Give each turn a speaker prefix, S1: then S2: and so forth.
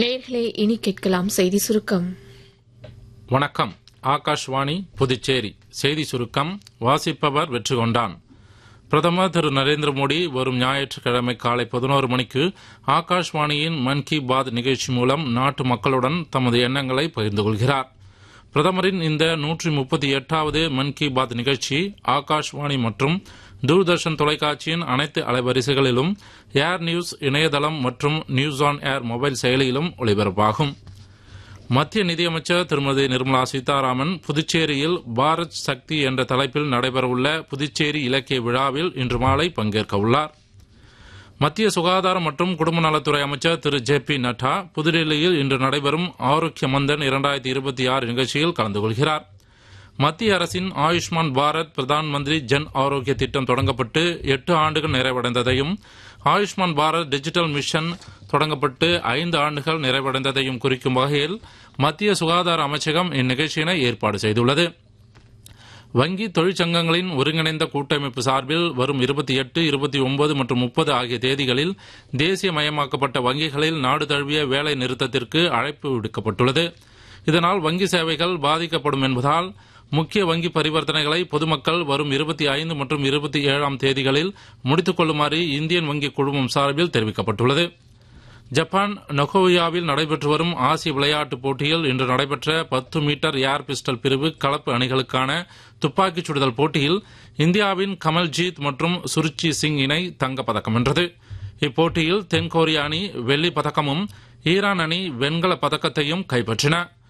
S1: நேர்களே இனி கேட்கலாம் செய்தி சுருக்கம்
S2: வணக்கம் ஆகாஷ்வாணி புதுச்சேரி செய்தி சுருக்கம் வாசிப்பவர் வெற்றி கொண்டான் பிரதமர் திரு நரேந்திர மோடி வரும் ஞாயிற்றுக்கிழமை காலை பதினோரு மணிக்கு ஆகாஷ்வாணியின் மன் கி பாத் நிகழ்ச்சி மூலம் நாட்டு மக்களுடன் தமது எண்ணங்களை பகிர்ந்து கொள்கிறார் பிரதமரின் இந்த நூற்றி முப்பத்தி எட்டாவது மன் கி பாத் நிகழ்ச்சி ஆகாஷ்வாணி மற்றும் தூர்தர்ஷன் தொலைக்காட்சியின் அனைத்து அலைவரிசைகளிலும் ஏர் நியூஸ் இணையதளம் மற்றும் நியூஸ் ஆன் ஏர் மொபைல் செயலியிலும் ஒளிபரப்பாகும் மத்திய நிதியமைச்சர் திருமதி நிர்மலா சீதாராமன் புதுச்சேரியில் பாரத் சக்தி என்ற தலைப்பில் நடைபெறவுள்ள புதுச்சேரி இலக்கிய விழாவில் இன்று மாலை பங்கேற்க உள்ளார் மத்திய சுகாதாரம் மற்றும் குடும்ப நலத்துறை அமைச்சர் திரு ஜே பி நட்டா புதுடெல்லியில் இன்று நடைபெறும் ஆரோக்கிய மந்தன் இரண்டாயிரத்தி இருபத்தி ஆறு நிகழ்ச்சியில் கலந்து கொள்கிறார் மத்திய அரசின் ஆயுஷ்மான் பாரத் பிரதான் மந்திரி ஜன் ஆரோக்கிய திட்டம் தொடங்கப்பட்டு எட்டு ஆண்டுகள் நிறைவடைந்ததையும் ஆயுஷ்மான் பாரத் டிஜிட்டல் மிஷன் தொடங்கப்பட்டு ஐந்து ஆண்டுகள் நிறைவடைந்ததையும் குறிக்கும் வகையில் மத்திய சுகாதார அமைச்சகம் இந்நிகழ்ச்சியினை ஏற்பாடு செய்துள்ளது வங்கி தொழிற்சங்கங்களின் ஒருங்கிணைந்த கூட்டமைப்பு சார்பில் வரும் இருபத்தி எட்டு இருபத்தி ஒன்பது மற்றும் முப்பது ஆகிய தேதிகளில் தேசியமயமாக்கப்பட்ட வங்கிகளில் நாடு தழுவிய வேலை நிறுத்தத்திற்கு அழைப்பு விடுக்கப்பட்டுள்ளது இதனால் வங்கி சேவைகள் பாதிக்கப்படும் என்பதால் முக்கிய வங்கி பரிவர்த்தனைகளை பொதுமக்கள் வரும் இருபத்தி ஐந்து மற்றும் இருபத்தி ஏழாம் தேதிகளில் முடித்துக் கொள்ளுமாறு இந்தியன் வங்கி குழுமம் சார்பில் தெரிவிக்கப்பட்டுள்ளது ஜப்பான் நொகோயாவில் நடைபெற்று வரும் ஆசிய விளையாட்டுப் போட்டியில் இன்று நடைபெற்ற பத்து மீட்டர் ஏர் பிஸ்டல் பிரிவு கலப்பு அணிகளுக்கான துப்பாக்கிச் சுடுதல் போட்டியில் இந்தியாவின் கமல்ஜீத் மற்றும் சுருச்சி சிங் இணை தங்கப்பதக்கம் வென்றது இப்போட்டியில் தென்கொரிய அணி வெள்ளிப் பதக்கமும் ஈரான் அணி வெண்கலப் பதக்கத்தையும் கைப்பற்றின